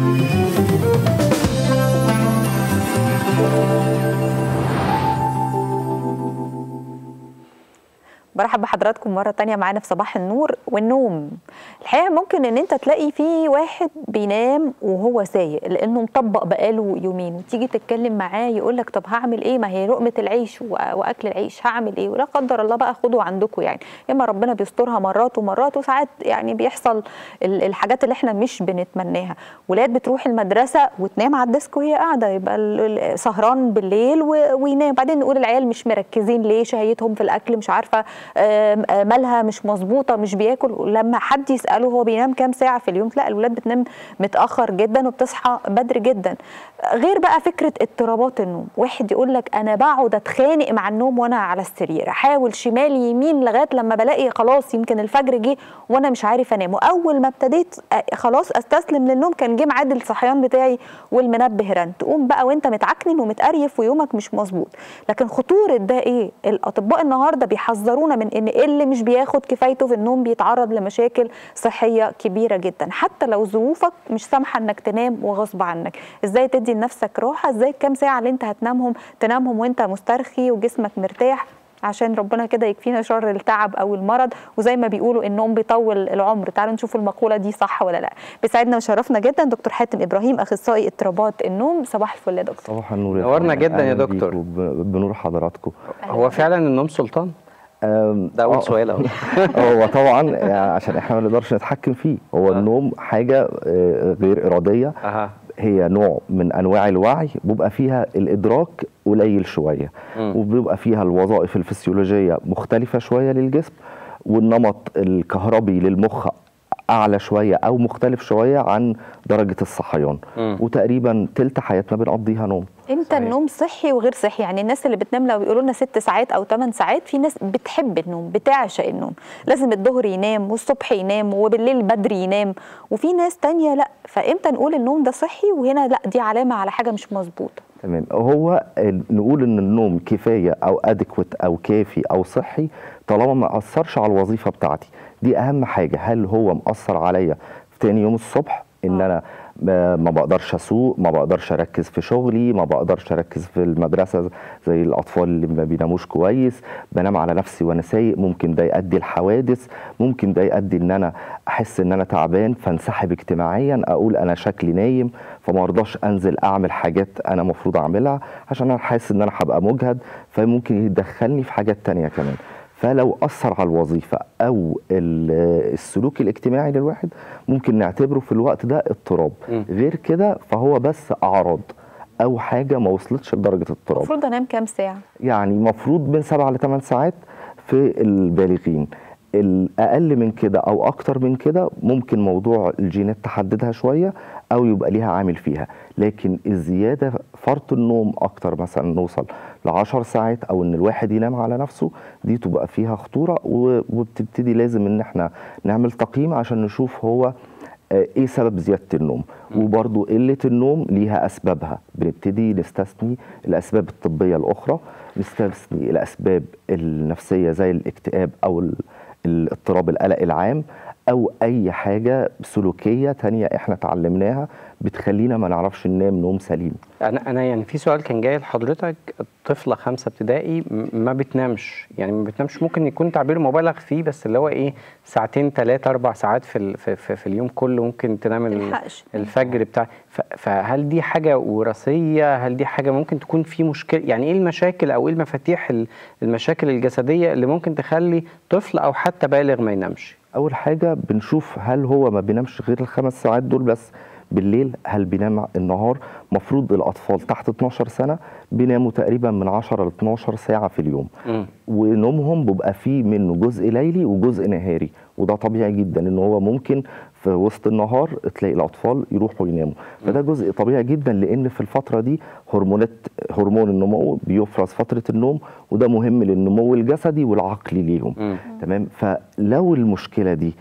برحب بحضراتكم مرة تانية معانا في صباح النور والنوم الحقيقة ممكن ان انت تلاقي في واحد بينام وهو سايق لانه مطبق بقاله يومين وتيجي تتكلم معاه يقول لك طب هعمل ايه ما هي لقمة العيش و- واكل العيش هعمل ايه ولا قدر الله بقى خدوا عندكم يعني اما ربنا بيسترها مرات ومرات وساعات يعني بيحصل ال- الحاجات اللي احنا مش بنتمناها ولاد بتروح المدرسة وتنام على الديسك وهي قاعدة يبقى ال- ال- سهران بالليل و- وينام بعدين نقول العيال مش مركزين ليه شهيتهم في الاكل مش عارفه آم، آه، مالها مش مظبوطه مش بياكل لما حد يساله هو بينام كام ساعه في اليوم لا الولاد بتنام متاخر جدا وبتصحى بدري جدا غير بقى فكره اضطرابات النوم واحد يقول لك انا بقعد اتخانق مع النوم وانا على السرير احاول شمال يمين لغايه لما بلاقي خلاص يمكن الفجر جه وانا مش عارف انام واول ما ابتديت آه، خلاص استسلم للنوم كان جه ميعاد الصحيان بتاعي والمنبه رن تقوم بقى وانت متعكنن ومتقريف ويومك مش مظبوط لكن خطوره ده ايه الاطباء النهارده بيحذرونا من ان اللي مش بياخد كفايته في النوم بيتعرض لمشاكل صحيه كبيره جدا حتى لو ظروفك مش سامحه انك تنام وغصب عنك ازاي تدي لنفسك راحه ازاي الكام ساعه اللي انت هتنامهم تنامهم وانت مسترخي وجسمك مرتاح عشان ربنا كده يكفينا شر التعب او المرض وزي ما بيقولوا النوم بيطول العمر تعالوا نشوف المقوله دي صح ولا لا بيسعدنا وشرفنا جدا دكتور حاتم ابراهيم اخصائي اضطرابات النوم صباح الفل يا دكتور صباح النور يا نورنا فندم. جدا يا أهلاً دكتور. بيكم وب- بنور حضراتكم هو فعلا النوم سلطان أم، ده اول آه، سؤال اهو هو طبعا يعني عشان احنا ما نقدرش نتحكم فيه هو آه. النوم حاجه آه، غير اراديه اها هي نوع من انواع الوعي بيبقى فيها الادراك قليل شويه مم. وبيبقى فيها الوظائف الفسيولوجيه مختلفه شويه للجسم والنمط الكهربي للمخ اعلى شويه او مختلف شويه عن درجه الصحيان مم. وتقريبا تلت حياتنا بنقضيها نوم امتى صحيح. النوم صحي وغير صحي يعني الناس اللي بتنام لو بيقولوا لنا ست ساعات او ثمان ساعات في ناس بتحب النوم بتعشق النوم لازم الظهر ينام والصبح ينام وبالليل بدري ينام وفي ناس تانية لا فامتى نقول النوم ده صحي وهنا لا دي علامه على حاجه مش مظبوطه تمام هو ال- نقول ان النوم كفايه او ادكوت او كافي او صحي طالما ما اثرش على الوظيفه بتاعتي دي اهم حاجه هل هو مأثر عليا في تاني يوم الصبح ان آه. انا ما ما بقدرش اسوق ما بقدرش اركز في شغلي ما بقدرش اركز في المدرسه زي الاطفال اللي ما بيناموش كويس بنام على نفسي وانا سايق ممكن ده يؤدي لحوادث ممكن ده يؤدي ان انا احس ان انا تعبان فانسحب اجتماعيا اقول انا شكلي نايم فما ارضاش انزل اعمل حاجات انا المفروض اعملها عشان انا حاسس ان انا هبقى مجهد فممكن يدخلني في حاجات تانية كمان فلو اثر على الوظيفه او ال- السلوك الاجتماعي للواحد ممكن نعتبره في الوقت ده اضطراب مم. غير كده فهو بس اعراض او حاجه ما وصلتش لدرجه اضطراب المفروض انام كام ساعه يعني مفروض من 7 ل 8 ساعات في البالغين الاقل من كده او اكتر من كده ممكن موضوع الجينات تحددها شويه او يبقى ليها عامل فيها لكن الزياده فرط النوم اكتر مثلا نوصل ل 10 ساعات او ان الواحد ينام على نفسه دي تبقى فيها خطوره و- وبتبتدي لازم ان احنا نعمل تقييم عشان نشوف هو آه، ايه سبب زياده النوم وبرضو قله النوم ليها اسبابها بنبتدي نستثني الاسباب الطبيه الاخرى نستثني الاسباب النفسيه زي الاكتئاب او ال- الاضطراب القلق العام او اي حاجه سلوكيه تانية احنا اتعلمناها بتخلينا ما نعرفش ننام نوم سليم انا انا يعني في سؤال كان جاي لحضرتك طفله خمسه ابتدائي م- ما بتنامش يعني ما بتنامش ممكن يكون تعبير مبالغ فيه بس اللي هو ايه ساعتين ثلاثه اربع ساعات في ال- في, في, في اليوم كله ممكن تنام ال- تلحقش. الفجر بتاع ف- فهل دي حاجه وراثيه هل دي حاجه ممكن تكون في مشكله يعني ايه المشاكل او ايه المفاتيح ال- المشاكل الجسديه اللي ممكن تخلي طفل او حتى بالغ ما ينامش اول حاجه بنشوف هل هو ما بينامش غير الخمس ساعات دول بس بالليل هل بينام النهار مفروض الاطفال تحت 12 سنه بيناموا تقريبا من 10 ل 12 ساعه في اليوم مم. ونومهم بيبقى فيه منه جزء ليلي وجزء نهاري وده طبيعي جدا ان هو ممكن في وسط النهار تلاقي الاطفال يروحوا يناموا فده جزء طبيعي جدا لان في الفتره دي هرمونات هرمون النمو بيفرز فتره النوم وده مهم للنمو الجسدي والعقلي ليهم مم. تمام فلو المشكله دي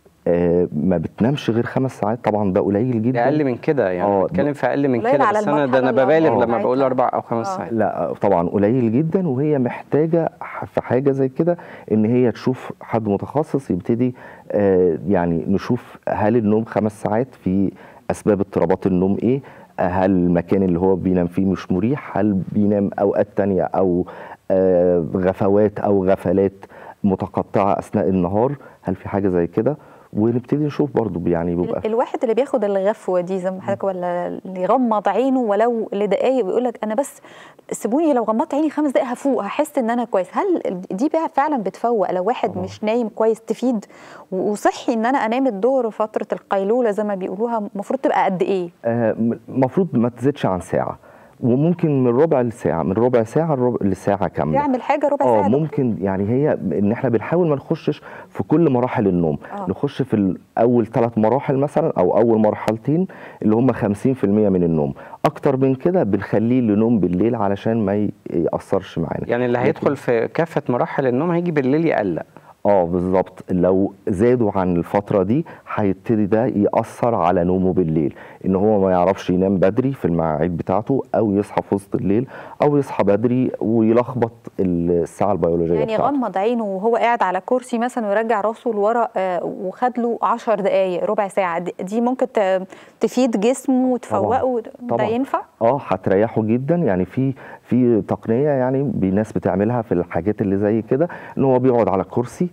آه ما بتنامش غير خمس ساعات طبعا ده قليل جدا ده اقل من كده يعني آه، بتكلم في اقل من قليل كده على بس انا ده المرحلة انا ببالغ العمرية لما بقول بتاعتها. اربع او خمس آه. ساعات لا طبعا قليل جدا وهي محتاجه ح- في حاجه زي كده ان هي تشوف حد متخصص يبتدي آه، يعني نشوف هل النوم خمس ساعات في اسباب اضطرابات النوم ايه هل المكان اللي هو بينام فيه مش مريح هل بينام اوقات تانية او آه، غفوات او غفلات متقطعه اثناء النهار هل في حاجه زي كده ونبتدي نشوف برضو يعني بيبقى ال- الواحد اللي بياخد الغفوه دي زي ما حضرتك ولا اللي يغمض عينه ولو لدقايق ويقول لك انا بس سيبوني لو غمضت عيني خمس دقائق هفوق هحس ان انا كويس هل دي بقى فعلا بتفوق لو واحد طبعا. مش نايم كويس تفيد و- وصحي ان انا انام الظهر فتره القيلوله زي ما بيقولوها المفروض تبقى قد ايه المفروض ما تزيدش عن ساعه وممكن من ربع لساعه من ربع ساعه لربع- لساعه كامله تعمل حاجه ربع اه ساعه دكتور؟ ممكن يعني هي ان احنا بنحاول ما نخشش في كل مراحل النوم آه. نخش في ال- اول ثلاث مراحل مثلا او اول مرحلتين اللي هم 50% من النوم اكتر من كده بنخليه لنوم بالليل علشان ما ي- ياثرش معانا يعني اللي لكن- هيدخل في كافه مراحل النوم هيجي بالليل يقلق اه بالظبط لو زادوا عن الفترة دي هيبتدي ده يأثر على نومه بالليل ان هو ما يعرفش ينام بدري في المواعيد بتاعته او يصحى في وسط الليل او يصحى بدري ويلخبط الساعة البيولوجية يعني بتاعته غمض عينه وهو قاعد على كرسي مثلا ويرجع راسه لورا آه، وخد له 10 دقائق ربع ساعه دي- دي ممكن ت- تفيد جسمه وتفوقه ده طبعاً. ينفع؟ اه هتريحه جدا يعني في في تقنيه يعني بي- ناس بتعملها في الحاجات اللي زي كده ان هو بيقعد على الكرسي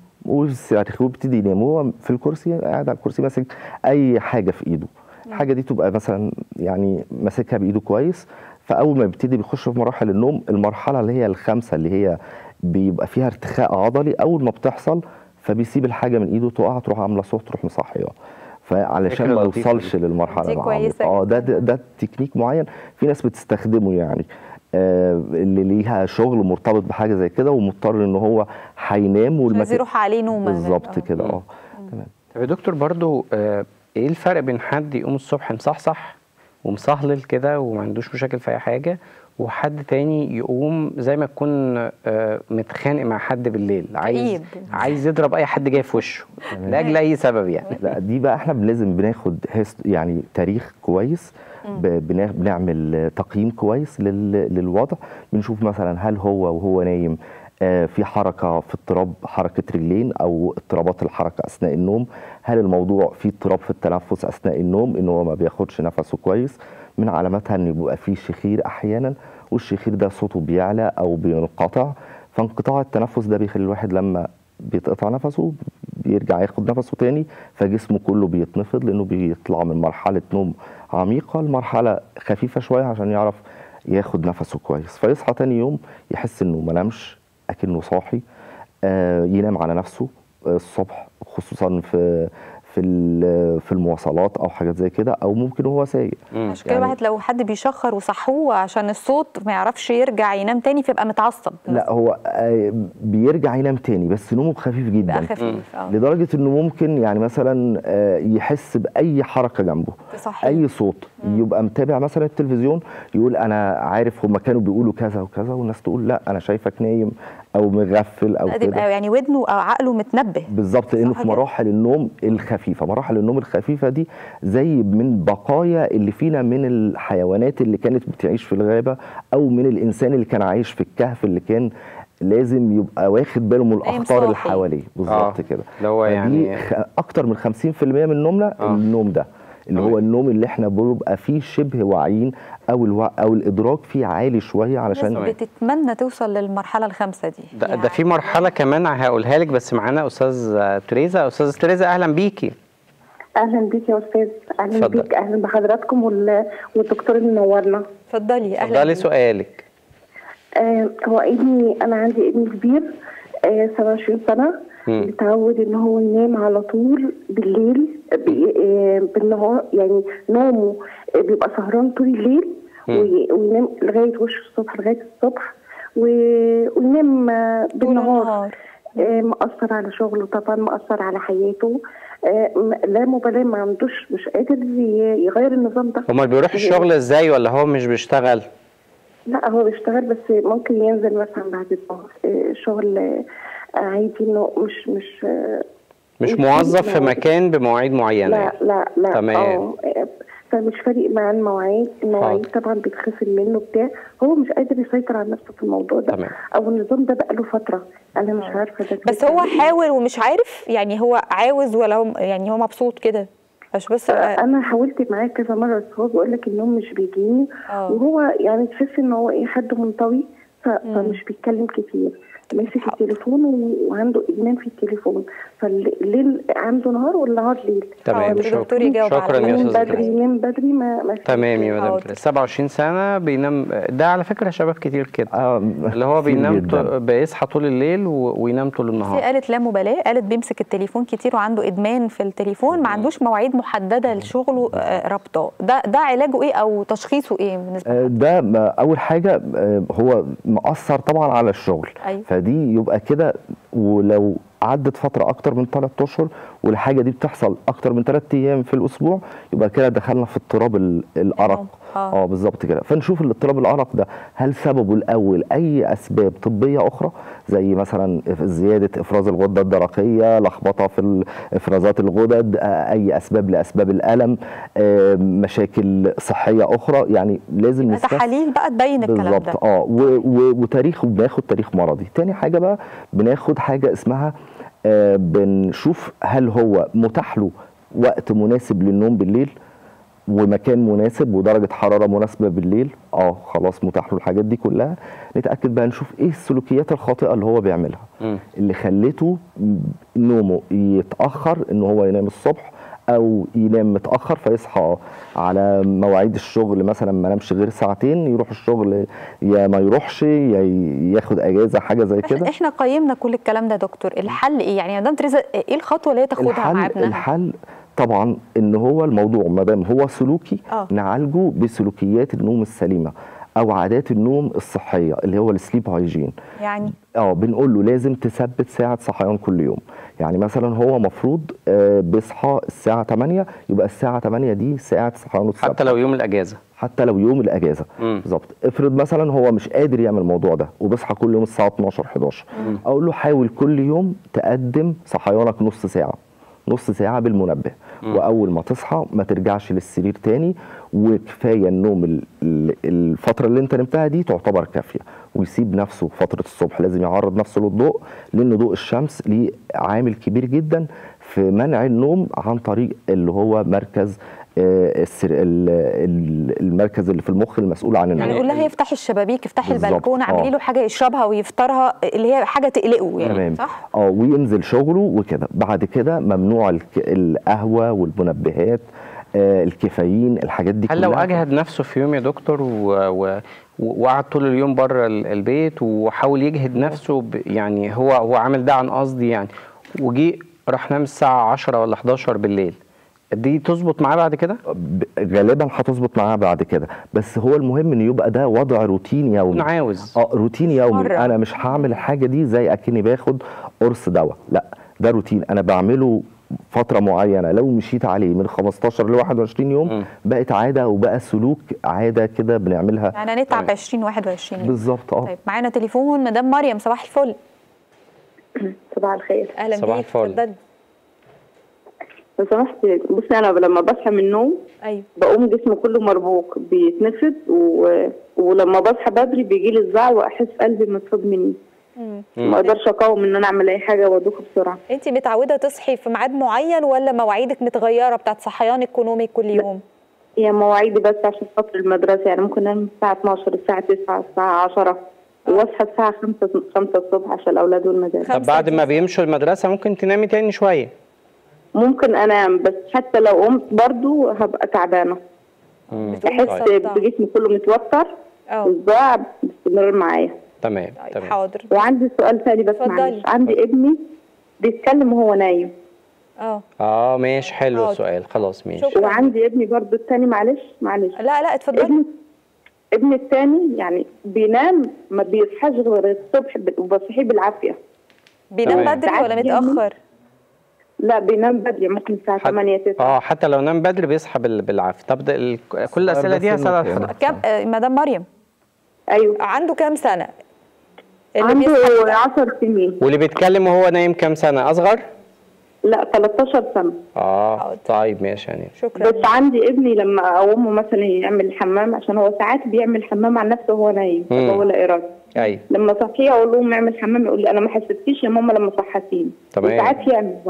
وبيبتدي ينام وهو في الكرسي قاعد على الكرسي ماسك اي حاجه في ايده الحاجه دي تبقى مثلا يعني ماسكها بايده كويس فاول ما بيبتدي بيخش في مراحل النوم المرحله اللي هي الخامسه اللي هي بيبقى فيها ارتخاء عضلي اول ما بتحصل فبيسيب الحاجه من ايده تقع تروح عامله صوت تروح مصحيه فعلشان فكرة ما لطيفة يوصلش دي. للمرحله دي العميقة. كويسة اه ده جداً. ده, ده تكنيك معين في ناس بتستخدمه يعني آه اللي ليها شغل مرتبط بحاجه زي كده ومضطر ان هو هينام مش عايز يروح عليه نوم بالظبط آه. كده اه تمام طب يا دكتور برضو آه، ايه الفرق بين حد يقوم الصبح مصحصح ومصهلل كده وما عندوش مشاكل في اي حاجه وحد تاني يقوم زي ما يكون آه، متخانق مع حد بالليل عايز كئيب. عايز يضرب اي حد جاي في وشه تمام. لاجل اي سبب يعني لا دي بقى احنا لازم بناخد هيست يعني تاريخ كويس ب- بنا- بنعمل تقييم كويس لل- للوضع بنشوف مثلا هل هو وهو نايم آه، في حركه في اضطراب حركه رجلين او اضطرابات الحركه اثناء النوم هل الموضوع فيه اضطراب في التنفس اثناء النوم ان هو ما بياخدش نفسه كويس من علاماتها ان بيبقى فيه شخير احيانا والشخير ده صوته بيعلى او بينقطع فانقطاع التنفس ده بيخلي الواحد لما بيتقطع نفسه بيرجع ياخد نفسه تاني فجسمه كله بيتنفض لانه بيطلع من مرحله نوم عميقه لمرحله خفيفه شويه عشان يعرف ياخد نفسه كويس فيصحى تاني يوم يحس انه ما نامش اكنه صاحي آه ينام على نفسه آه، الصبح خصوصا في في ال- في المواصلات او حاجات زي كده او ممكن وهو سايق مم. عشان كده يعني- الواحد لو حد بيشخر وصحوه عشان الصوت ما يعرفش يرجع ينام تاني فيبقى متعصب لا هو آه، بيرجع ينام تاني بس نومه خفيف جدا بقى خفيف اه لدرجه انه ممكن يعني مثلا آه، يحس باي حركه جنبه صحيح اي صوت يبقى متابع مثلا التلفزيون يقول انا عارف هما كانوا بيقولوا كذا وكذا والناس تقول لا انا شايفك نايم او مغفل او لا كده تبقى يعني ودنه او عقله متنبه بالظبط لانه صح في كده. مراحل النوم الخفيفه مراحل النوم الخفيفه دي زي من بقايا اللي فينا من الحيوانات اللي كانت بتعيش في الغابه او من الانسان اللي كان عايش في الكهف اللي كان لازم يبقى واخد باله من نايم الاخطار اللي صاحي. حواليه بالظبط آه، كده اللي هو فدي يعني- خ- اكتر من 50% من نومنا آه. النوم ده اللي تمام. هو النوم اللي احنا بنبقى فيه شبه واعيين او الوع او الادراك فيه عالي شويه الناس علشان بتتمنى توصل للمرحله الخامسه دي ده, ده في مرحله كمان هقولها لك بس معانا استاذ آه، تريزا استاذ تريزا اهلا بيكي اهلا بيك يا استاذ اهلا اتفضل. بيك اهلا بحضراتكم وال... والدكتور اللي منورنا اتفضلي اهلا اتفضلي بيك. سؤالك آه هو ابني انا عندي ابن كبير آه 27 سنه مم. متعود ان هو ينام على طول بالليل بي- آه بالنهار يعني نومه آه، بيبقى سهران طول الليل مم. وي- وينام لغايه وش الصبح لغايه الصبح و- وينام آه، طول بالنهار النهار آه، مأثر على شغله طبعا مأثر على حياته آه، م- لا مبالاة ما عندوش مش قادر ي- يغير النظام ده امال بيروح الشغل ازاي ولا هو مش بيشتغل لا هو بيشتغل بس ممكن ينزل مثلا بعد الظهر آه، شغل آه، عادي انه مش مش آه، مش مش موظف في فارق معاه. مكان بمواعيد معينه لا يعني. لا لا تمام. اه آه، فمش فارق مع المواعيد المواعيد حاضر. طبعا بتخفل منه بتاع هو مش قادر يسيطر على نفسه في الموضوع ده تمام. او النظام ده بقاله فتره انا مش عارفه ده بس هو حاول ومش عارف يعني هو عاوز ولا هو يعني هو مبسوط كده مش بس انا حاولت معاه كذا مره بس هو بيقول لك النوم مش بيجيني آه. وهو يعني تحس ان هو ايه حد منطوي ف- فمش بيتكلم كتير ماسك التليفون و- وعنده ادمان في التليفون فالليل عنده نهار والنهار ليل تمام حاضر، شكرا دكتور يجاوب على شكرا يا ينام استاذ بدري إدريس. ينام بدري ما ما فيش تمام يا مدام حاضر. إدريس. 27 سنه بينام ده على فكره شباب كتير كده آه، اللي هو كتير بينام جداً. ط- بيصحى طول الليل و- وينام طول هي النهار قالت لا مبالاه قالت بيمسك التليفون كتير وعنده ادمان في التليفون ما عندوش مواعيد محدده لشغله آه، رابطه ده ده علاجه ايه او تشخيصه ايه بالنسبه آه، ده م- اول حاجه آه، هو مأثر طبعا على الشغل أيوة. فدي يبقى كده ولو عدت فتره اكتر من 3 اشهر والحاجه دي بتحصل اكتر من 3 ايام في الاسبوع يبقى كده دخلنا في اضطراب ال- الارق آه. اه بالظبط كده فنشوف الاضطراب الارق ده هل سببه الاول اي اسباب طبيه اخرى زي مثلا زياده افراز الغده الدرقيه لخبطه في ال- افرازات الغدد آه، اي اسباب لاسباب الالم آه، مشاكل صحيه اخرى يعني لازم نستفسر تحاليل بقى تبين الكلام ده بالظبط اه و- و- وتاريخ بناخد تاريخ مرضي تاني حاجه بقى بناخد حاجه اسمها آه بنشوف هل هو متاح له وقت مناسب للنوم بالليل ومكان مناسب ودرجه حراره مناسبه بالليل اه خلاص متاح له الحاجات دي كلها نتاكد بقى نشوف ايه السلوكيات الخاطئه اللي هو بيعملها مم. اللي خلته نومه يتاخر ان هو ينام الصبح او ينام متاخر فيصحى على مواعيد الشغل مثلا ما نامش غير ساعتين يروح الشغل يا ما يروحش يا ياخد اجازه حاجه زي احنا كده احنا قيمنا كل الكلام ده يا دكتور الحل ايه يعني يا مدام تريزا ايه الخطوه اللي هي تاخدها مع الحل ابنها الحل طبعا ان هو الموضوع ما دام هو سلوكي آه. نعالجه بسلوكيات النوم السليمه او عادات النوم الصحيه اللي هو السليب هايجين يعني اه بنقول له لازم تثبت ساعة صحيان كل يوم يعني مثلا هو مفروض آه بيصحى الساعة 8 يبقى الساعة 8 دي ساعة صحيانه الثابتة حتى لو يوم الاجازه حتى لو يوم الاجازة مم. بالظبط افرض مثلا هو مش قادر يعمل الموضوع ده وبيصحى كل يوم الساعة 12 11 اقول له حاول كل يوم تقدم صحيانك نص ساعة نص ساعة بالمنبه وأول ما تصحى ما ترجعش للسرير تاني وكفاية النوم ال- ال- الفترة اللي أنت نمتها دي تعتبر كافية ويسيب نفسه فترة الصبح لازم يعرض نفسه للضوء لأن ضوء الشمس ليه عامل كبير جدا في منع النوم عن طريق اللي هو مركز آه، السر- ال- ال- المركز اللي في المخ المسؤول عن يعني النوم نقول لها يفتح الشبابيك يفتح بالظبط، البلكونه اعملي آه. له حاجه يشربها ويفطرها اللي هي حاجه تقلقه يعني تمام صح اه وينزل شغله وكده بعد كده ممنوع الك... القهوه والمنبهات آه الكافيين الحاجات دي هل لو كلها اجهد نفسه في يوم يا دكتور و... و... وقعد طول اليوم بره ال- البيت وحاول يجهد نفسه ب... يعني هو هو عامل ده عن قصدي يعني وجي راح نام الساعه 10 ولا 11 بالليل دي تظبط معاه بعد كده؟ ب- غالبا هتظبط معاه بعد كده بس هو المهم ان يبقى ده وضع روتين يومي انا عاوز اه روتين يومي مرة. انا مش هعمل الحاجه دي زي اكني باخد قرص دواء لا ده روتين انا بعمله فتره معينه لو مشيت عليه من 15 ل 21 يوم مم. بقت عاده وبقى سلوك عاده كده بنعملها يعني هنتعب تمام. 20 21 يوم. بالظبط اه طيب معانا تليفون مدام مريم صباح الفل صباح الخير اهلا صباح بيك الفل. اتفضلي لو سمحت بصي انا لما بصحى من النوم ايوه بقوم جسمي كله مربوك بيتنفض و... ولما بصحى بدري بيجي لي الزعل واحس قلبي مطرود مني مم. ما اقدرش اقاوم ان انا اعمل اي حاجه وادوخ بسرعه انت متعوده تصحي في ميعاد معين ولا مواعيدك متغيره بتاعت صحيانك ونومك كل يوم هي مواعيدي بس عشان خاطر المدرسه يعني ممكن انام الساعه 12 الساعه 9 الساعه 10 واصحى الساعه 5 5 الصبح عشان الاولاد والمدارس خمسة طب بعد ما دي. بيمشوا المدرسه ممكن تنامي تاني شويه ممكن انام بس حتى لو قمت برضو هبقى تعبانه مم. احس صداع. بجسمي كله متوتر اه والصداع باستمرار معايا تمام طيب تمام حاضر وعندي سؤال ثاني بس اتفضلي. معلش عندي ابني بيتكلم وهو نايم اه اه ماشي حلو حاضر. السؤال خلاص ماشي شكرا. وعندي ابني برضو الثاني معلش معلش لا لا اتفضلي ابني ابني الثاني يعني بينام ما بيصحاش غير الصبح ب- وبصحيه بالعافيه بينام تمام. بدري ولا ساعات بيعمل- متاخر لا بينام بدري ممكن الساعه حت- 8 9 اه حتى لو نام بدري بيصحى بال- بالعافيه طب ده ال... كل الاسئله دي بس هسألها إنه لحضرتك كم آه مدام مريم ايوه عنده كام سنه اللي عنده بيصحى 10 سنين واللي بيتكلم وهو نايم كام سنه اصغر لا 13 سنه اه حاضر. طيب ماشي يعني شكرا بس عندي ابني لما اقومه مثلا يعمل الحمام عشان هو ساعات بيعمل حمام عن نفسه وهو نايم مم. هو لا ارادي ايوه لما صحيه اقول لهم اعمل حمام يقول لي انا ما حسبتيش يا ماما لما صحتيني تمام. وساعات يعمل برضه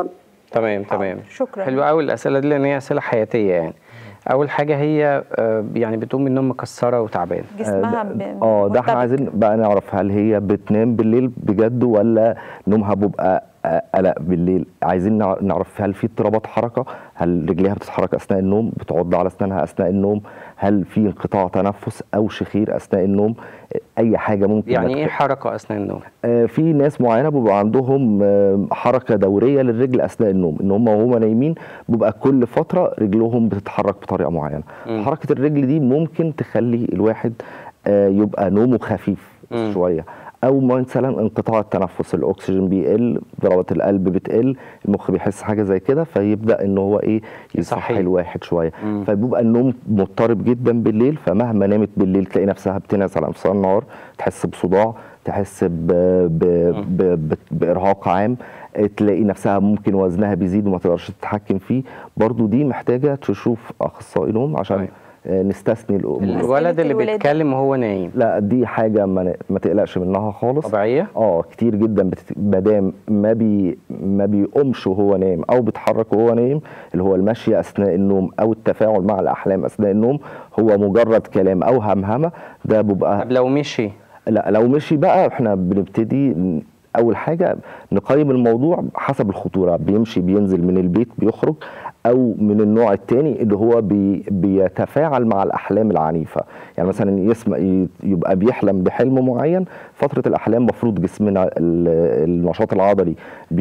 تمام تمام شكرا حلو قوي الاسئله دي لان هي اسئله حياتيه يعني اول حاجه هي آه، يعني بتقوم من النوم مكسره وتعبانه جسمها اه ب- ده- اه ده احنا مرتبط. عايزين بقى نعرف هل هي بتنام بالليل بجد ولا نومها بيبقى آه، قلق بالليل عايزين نع- نعرف هل في اضطرابات حركه هل رجليها بتتحرك اثناء النوم بتعض على اسنانها اثناء النوم هل في انقطاع تنفس او شخير اثناء النوم اي حاجه ممكن يعني نتخ- ايه حركه اثناء النوم آه، في ناس معينه بيبقى عندهم آه، حركه دوريه للرجل اثناء النوم ان هم وهم نايمين بيبقى كل فتره رجلهم بتتحرك بطريقه معينه مم. حركه الرجل دي ممكن تخلي الواحد آه، يبقى نومه خفيف مم. شويه او مثلا انقطاع التنفس الاكسجين بيقل ضربات القلب بتقل المخ بيحس حاجه زي كده فيبدا ان هو ايه يصحي يصحيه. الواحد شويه مم. فبيبقى النوم مضطرب جدا بالليل فمهما نامت بالليل تلاقي نفسها بتنعس على انفصال النهار تحس بصداع تحس ب... ب... ب... ب... بارهاق عام تلاقي نفسها ممكن وزنها بيزيد وما تقدرش تتحكم فيه برضو دي محتاجه تشوف اخصائي نوم عشان طيب. آه، نستثني الامور أسئلة الولد اللي الولادة. بيتكلم وهو نايم لا دي حاجه ما, ن- ما تقلقش منها خالص طبيعيه اه كتير جدا بتت... مادام ما بي ما بيقومش وهو نايم او بيتحرك وهو نايم اللي هو المشي اثناء النوم او التفاعل مع الاحلام اثناء النوم هو مجرد كلام او همهمه ده بيبقى طب لو مشي لا لو مشي بقى احنا بنبتدي ن- اول حاجه نقيم الموضوع حسب الخطوره بيمشي بينزل من البيت بيخرج او من النوع الثاني اللي هو بي بيتفاعل مع الاحلام العنيفه يعني مثلا يسمع ي- يبقى بيحلم بحلم معين فتره الاحلام مفروض جسمنا ال- النشاط العضلي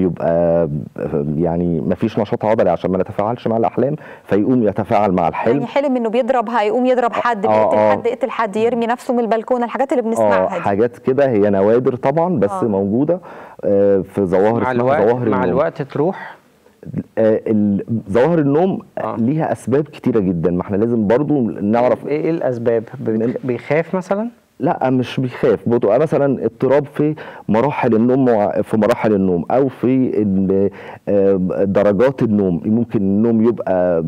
بيبقى يعني ما فيش نشاط عضلي عشان ما نتفاعلش مع الاحلام فيقوم يتفاعل مع الحلم يعني حلم انه بيضرب هيقوم يضرب حد آه، بيقتل آه. حد يقتل حد يرمي نفسه من البلكونه الحاجات اللي اه بنسمعها دي حاجات كده هي نوادر طبعا بس آه. موجوده آه، في ظواهر مع اسمها الوقت ظواهر مع النوم. الوقت تروح آه، ال- ظواهر النوم آه. ليها اسباب كتيره جدا ما احنا لازم برضو نعرف ايه إيه الاسباب من- بت- بيخاف مثلا لا مش بيخاف بتبقى مثلا اضطراب في مراحل النوم مع- في مراحل النوم او في ال- آه، درجات النوم ممكن النوم يبقى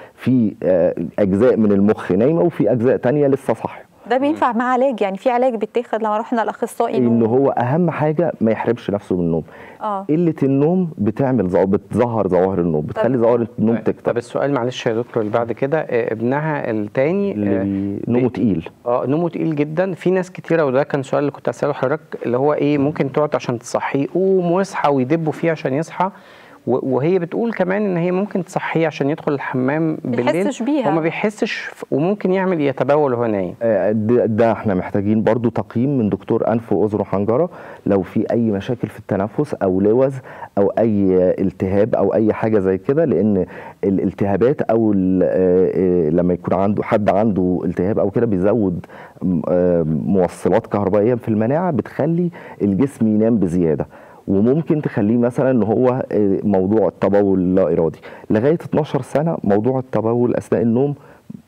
في آه، اجزاء من المخ نايمه وفي اجزاء تانية لسه صاحيه ده بينفع مع علاج يعني في علاج بيتاخد لما رحنا الاخصائي ان نوم. هو اهم حاجه ما يحرمش نفسه من النوم اه قله النوم بتعمل ظوا- بتظهر ظواهر النوم بتخلي ظواهر النوم طيب تكتر السؤال معلش يا دكتور اللي بعد كده آه، ابنها التاني اللي آه، بي- نومه تقيل اه نومه تقيل جدا في ناس كتيره وده كان سؤال اللي كنت اساله لحضرتك اللي هو ايه ممكن تقعد عشان تصحيه قوم واصحى ويدبوا فيه عشان يصحى و- وهي بتقول كمان ان هي ممكن تصحيه عشان يدخل الحمام بالليل بيحسش بيها. هو ما بيحسش ف- وممكن يعمل يتبول وهو نايم آه، ده, ده احنا محتاجين برضو تقييم من دكتور انف واذن وحنجره لو في اي مشاكل في التنفس او لوز او اي التهاب او اي حاجه زي كده لان الالتهابات او ال- آه، آه، لما يكون عنده حد عنده التهاب او كده بيزود م- آه، موصلات كهربائيه في المناعه بتخلي الجسم ينام بزياده وممكن تخليه مثلا ان هو آه، موضوع التبول اللا ارادي لغايه 12 سنه موضوع التبول اثناء النوم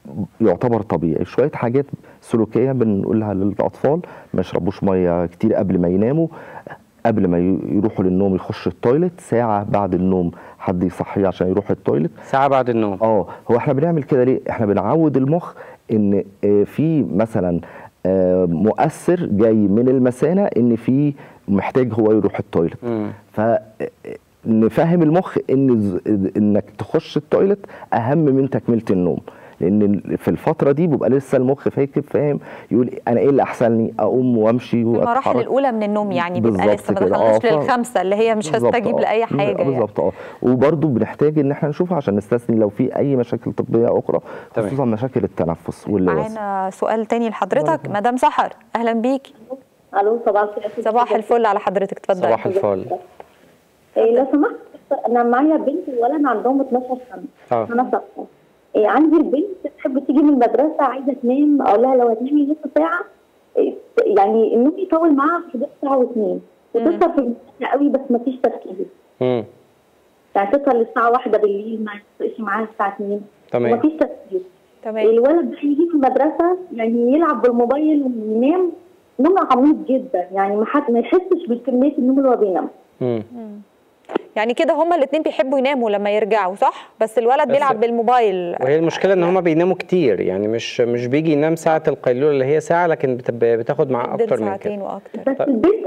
يعتبر طبيعي شويه حاجات سلوكيه بنقولها للاطفال ما يشربوش ميه كتير قبل ما يناموا قبل ما ي- يروحوا للنوم يخش التويلت ساعه بعد النوم حد يصحيه عشان يروح التويلت ساعه بعد النوم اه هو احنا بنعمل كده ليه احنا بنعود المخ ان آه، في مثلا آه، مؤثر جاي من المثانه ان في محتاج هو يروح التويلت مم. ف نفهم المخ ان ز- انك تخش التويلت اهم من تكمله النوم لان في الفتره دي بيبقى لسه المخ فاكر فاهم يقول انا ايه اللي احسن لي اقوم وامشي في المراحل واتحرك الاولى من النوم يعني بيبقى بالظبط لسه ما كده. دخلناش آه، ف- للخمسه اللي هي مش بالظبط، هستجيب آه. لاي حاجه يعني بالظبط اه وبرده بنحتاج ان احنا نشوفها عشان نستثني لو في اي مشاكل طبيه اخرى تمام. خصوصا مشاكل التنفس واللوز معانا سؤال تاني لحضرتك مدام سحر اهلا بيكي الو صباح الخير صباح الفل على حضرتك اتفضلي صباح الفل إيه لو سمحت انا معايا بنت وولد عندهم 12 سنه اه انا ثابته إيه عندي البنت تحب تيجي من المدرسه عايزه تنام اقول لها لو هتنامي نص ساعه إيه يعني النوم يطول معاها في حدود ساعه واثنين وتسهر في المدرسه قوي بس ما فيش تركيز مم. يعني تسهر للساعه واحدة بالليل ما يفرقش معاها الساعه 2 تمام وما فيش تركيز تمام الولد بقى يجي في المدرسه يعني يلعب بالموبايل وينام نوم عميق جدا يعني ما حد ما يحسش بكميه النوم اللي هو بينام مم. يعني كده هما الاثنين بيحبوا يناموا لما يرجعوا صح بس الولد بس- بيلعب بالموبايل وهي المشكله ان هما بيناموا كتير يعني مش مش بيجي ينام ساعه القيلوله اللي هي ساعه لكن بت- بتاخد معاه جدا اكتر من كده ساعتين واكتر بس البنت ما فيش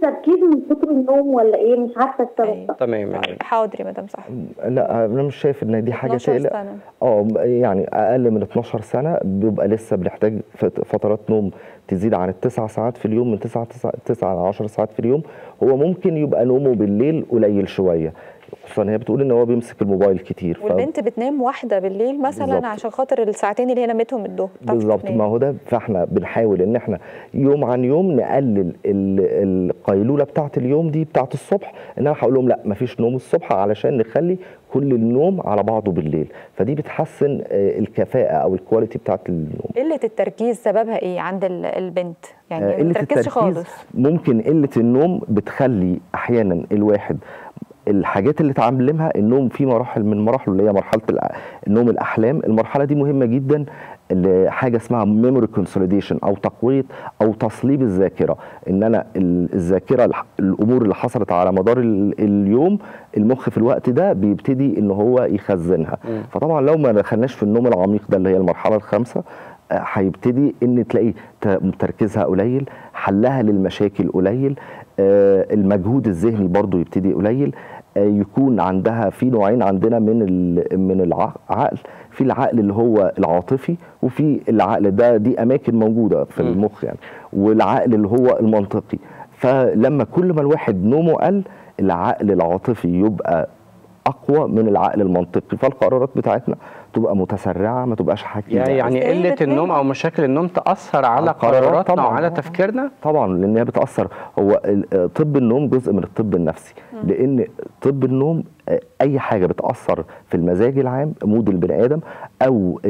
تركيز من كتر النوم ولا ايه مش عارفه السبب أيوة. ده تمام يعني طيب حاضر يا مدام صح لا انا مش شايف ان دي حاجه 12 تقلق سنة. اه يعني اقل من 12 سنه بيبقى لسه بنحتاج فت- فترات نوم تزيد عن التسع ساعات في اليوم من 9 9 ل 10 ساعات في اليوم هو ممكن يبقى نومه بالليل قليل شويه خصوصا هي بتقول ان هو بيمسك الموبايل كتير ف- والبنت بتنام واحدة بالليل مثلا بالظبط. عشان خاطر الساعتين اللي هي نامتهم الظهر بتعرف بالظبط تنام. ما هو ده فاحنا بنحاول ان احنا يوم عن يوم نقلل ال- القيلوله بتاعت اليوم دي بتاعت الصبح ان انا هقول لهم لا مفيش نوم الصبح علشان نخلي كل النوم على بعضه بالليل فدي بتحسن آه، الكفاءه او الكواليتي بتاعت النوم قلة التركيز سببها ايه عند ال- البنت؟ يعني آه، ما قله بتركزش التركيز خالص ممكن قله النوم بتخلي احيانا الواحد الحاجات اللي اتعلمها النوم في مراحل من مراحله اللي هي مرحله الأ- النوم الاحلام المرحله دي مهمه جدا لحاجه اسمها ميموري كونسوليديشن او تقويه او تصليب الذاكره ان انا ال- الذاكره الح- الامور اللي حصلت على مدار ال- اليوم المخ في الوقت ده بيبتدي ان هو يخزنها فطبعا لو ما دخلناش في النوم العميق ده اللي هي المرحله الخامسه آه، هيبتدي ان تلاقي ت- تركيزها قليل حلها للمشاكل قليل آه، المجهود الذهني برضو يبتدي قليل آه، يكون عندها في نوعين عندنا من ال- من العقل في العقل اللي هو العاطفي وفي العقل ده دي اماكن موجوده في م. المخ يعني والعقل اللي هو المنطقي فلما كل ما الواحد نومه قل العقل العاطفي يبقى اقوى من العقل المنطقي فالقرارات بتاعتنا تبقى متسرعه ما تبقاش حكيمه يعني يعني بس هي قله بتنام. النوم او مشاكل النوم تاثر على على القرارات قراراتنا طبعاً. وعلى تفكيرنا طبعا لان هي بتاثر هو ال- طب النوم جزء من الطب النفسي لان طب النوم آه، اي حاجه بتاثر في المزاج العام مود البني ادم او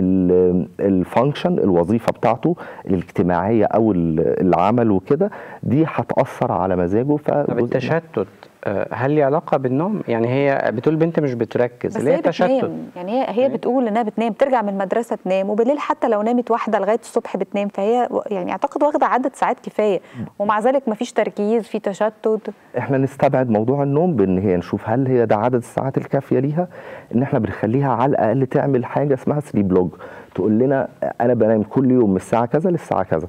الفانكشن الوظيفه بتاعته الاجتماعيه او ال- العمل وكده دي هتاثر على مزاجه طب فجزء من- التشتت آه، هل ليه علاقه بالنوم يعني هي بتقول بنت مش بتركز بس ليه هي تشتت بتنام يعني هي هي بتقول انها بتنام ترجع من المدرسه تنام وبالليل حتى لو نامت واحده لغايه الصبح بتنام فهي و- يعني اعتقد واخده عدد ساعات كفايه ومع ذلك مفيش تركيز في تشتت احنا نستبعد موضوع النوم بان هي نشوف هل هي ده عدد الساعات الكافيه ليها ان احنا بنخليها على الاقل تعمل حاجه اسمها سليب لوج تقول لنا انا بنام كل يوم من الساعه كذا للساعه كذا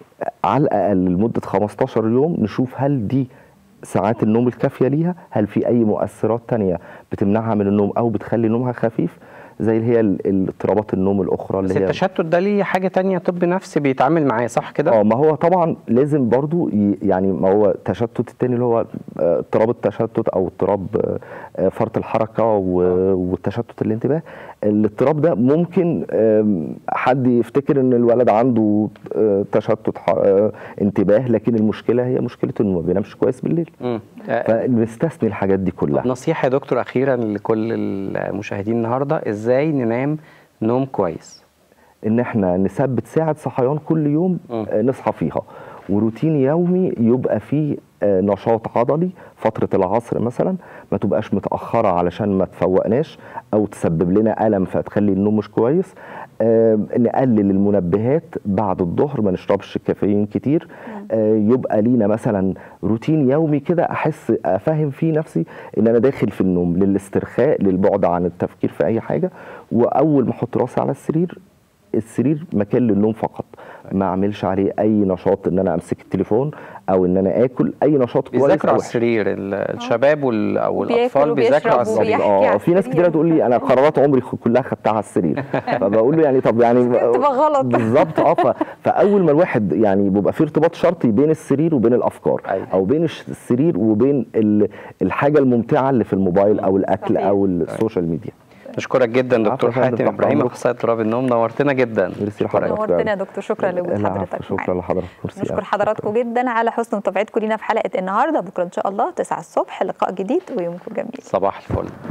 على الاقل لمده 15 يوم نشوف هل دي ساعات النوم الكافيه ليها هل في اي مؤثرات تانية بتمنعها من النوم او بتخلي نومها خفيف زي اللي هي ال- اضطرابات النوم الاخرى بس اللي هي التشتت ده ليه حاجه تانية طب نفسي بيتعامل معاه صح كده اه ما هو طبعا لازم برضو ي- يعني ما هو التشتت التاني اللي هو آه، اضطراب التشتت او اضطراب آه، آه، فرط الحركه و- والتشتت الانتباه الاضطراب ده ممكن آم، حد يفتكر ان الولد عنده آه، تشتت ح- آه، انتباه لكن المشكله هي مشكله انه ما بينامش كويس بالليل مم. آه، فنستثني الحاجات دي كلها نصيحه يا دكتور اخيرا لكل المشاهدين النهارده ازاي ننام نوم كويس ان احنا نثبت ساعه صحيان كل يوم مم. آه، نصحى فيها وروتين يومي يبقى فيه آه، نشاط عضلي فتره العصر مثلا ما تبقاش متاخره علشان ما تفوقناش او تسبب لنا الم فتخلي النوم مش كويس آه، نقلل المنبهات بعد الظهر ما نشربش كافيين كتير آه، يبقى لينا مثلا روتين يومي كده احس افهم فيه نفسي ان انا داخل في النوم للاسترخاء للبعد عن التفكير في اي حاجه واول ما احط راسي على السرير السرير مكان للنوم فقط ما اعملش عليه اي نشاط ان انا امسك التليفون او ان انا اكل اي نشاط كويس بيذاكروا أو على وحش. السرير ال- الشباب وال- او وبياكل الاطفال بيذاكروا على وبيشرب السرير وبيحكي على اه في ناس السرير. كتير تقول لي انا قرارات عمري كلها خدتها على السرير فبقول له يعني طب يعني تبقى غلط. بالظبط اه ف- فاول ما الواحد يعني بيبقى في ارتباط شرطي بين السرير وبين الافكار أيوة. او بين الش- السرير وبين ال- الحاجه الممتعه اللي في الموبايل او الاكل صحيح. او السوشيال ميديا نشكرك جدا العفو دكتور يا فندم، حاتم تحت ابراهيم أمرك. اخصائي اضطراب النوم نورتنا جدا ميرسي لحضرتك نورتنا يا دكتور شكرا لوجود العفو، حضرتك شكرا معانا. لحضرتك ميرسي نشكر ألف. حضراتكم جدا على حسن متابعتكم لينا في حلقه النهارده بكره ان شاء الله 9 الصبح لقاء جديد ويومكم جميل صباح الفل